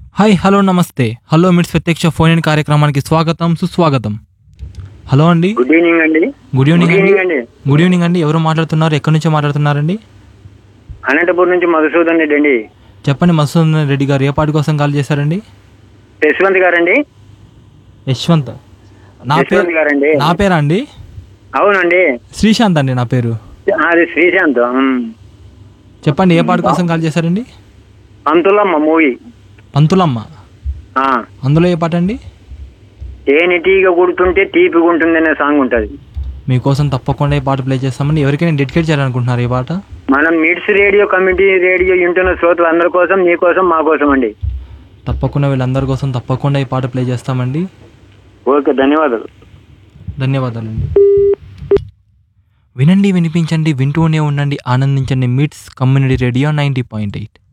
Hi hello నమస్తే hello మిట్స్ ప్రత్యక్ష ఫోన్ ఇన్ కార్యక్రమానికి స్వాగతం సుస్వాగతం హలో అండి గుడ్ ఈవినింగ్ అండి గుడ్ ఈవినింగ్ గుడ్ అండి ఈవినింగ్ అండి గుడ్ ఈవినింగ్ అండి ఎవరు మాట్లాడుతున్నారు ఎక్కడి నుంచి మాట్లాడుతున్నారండి అనంతపురం నుంచి మధుసూదన్ రెడ్డి అండి చెప్పండి మసూదన్ రెడ్డి గారు ఏ పాటి కోసం కాల్ చేశారండి యశ్వంత్ గారండి యశ్వంత్ నా పేరు యశ్వంత్ గారండి నా పేరా అండి అవునండి శ్రీశాంత్ అండి నా పేరు అది శ్రీశాంత్ ఉమ్. చెప్పండి ఏ పాటి కోసం కాల్ చేశారండి పంతులమ్మ మూవీ పంతులమ్మ ఆ. అందులో ఏ పాట అండి తేనెటీగ కుడుతుంటే తీపిగా ఉంటుంది అనే సాంగ్ ఉంటుంది మీకోసం తప్పకుండా ఈ పాట ప్లే చేస్తామండి ఎవరికైనా డెడికేట్ చేయాలనుకుంటున్నారు ఈ పాట మనం మిడ్స్ రేడియో కమిటీ రేడియో వింటున్న శ్రోతలు అందరి కోసం మీ కోసం మా కోసం అండి తప్పకుండా వీళ్ళందరి కోసం తప్పకుండా ఈ పాట ప్లే చేస్తామండి ఓకే ధన్యవాదాలు ధన్యవాదాలండి వినండి వినిపించండి వింటూనే ఉండండి ఆనందించండి MITS community radio ninety point eight